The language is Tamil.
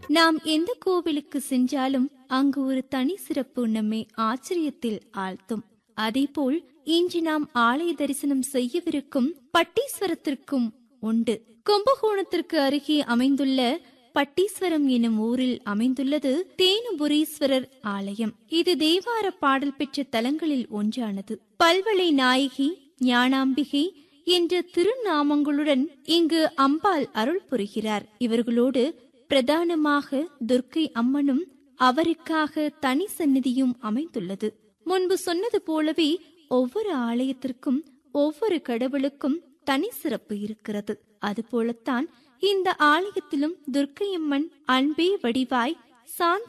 நாம் எந்த கோவிலுக்கு சென்றாலும் அங்கு ஒரு தனி சிறப்பு நம்மை ஆச்சரியத்தில் ஆழ்த்தும் அதேபோல் இன்று நாம் ஆலய தரிசனம் செய்யவிருக்கும் பட்டீஸ்வரத்திற்கும் உண்டு கும்பகோணத்திற்கு அருகே அமைந்துள்ள பட்டீஸ்வரம் எனும் ஊரில் அமைந்துள்ளது தேனுபுரீஸ்வரர் ஆலயம் இது தேவார பாடல் பெற்ற தலங்களில் ஒன்றானது பல்வளை நாயகி ஞானாம்பிகை என்ற திருநாமங்களுடன் இங்கு அம்பாள் அருள் புரிகிறார் இவர்களோடு பிரதானமாக துர்க்கை அம்மனும் அவருக்காக தனி சந்நிதியும் அமைந்துள்ளது முன்பு சொன்னது போலவே ஒவ்வொரு ஆலயத்திற்கும் ஒவ்வொரு கடவுளுக்கும் தனி சிறப்பு இருக்கிறது அதுபோலத்தான் இந்த ஆலயத்திலும் துர்க்கையம்மன் அன்பே வடிவாய் சாந்த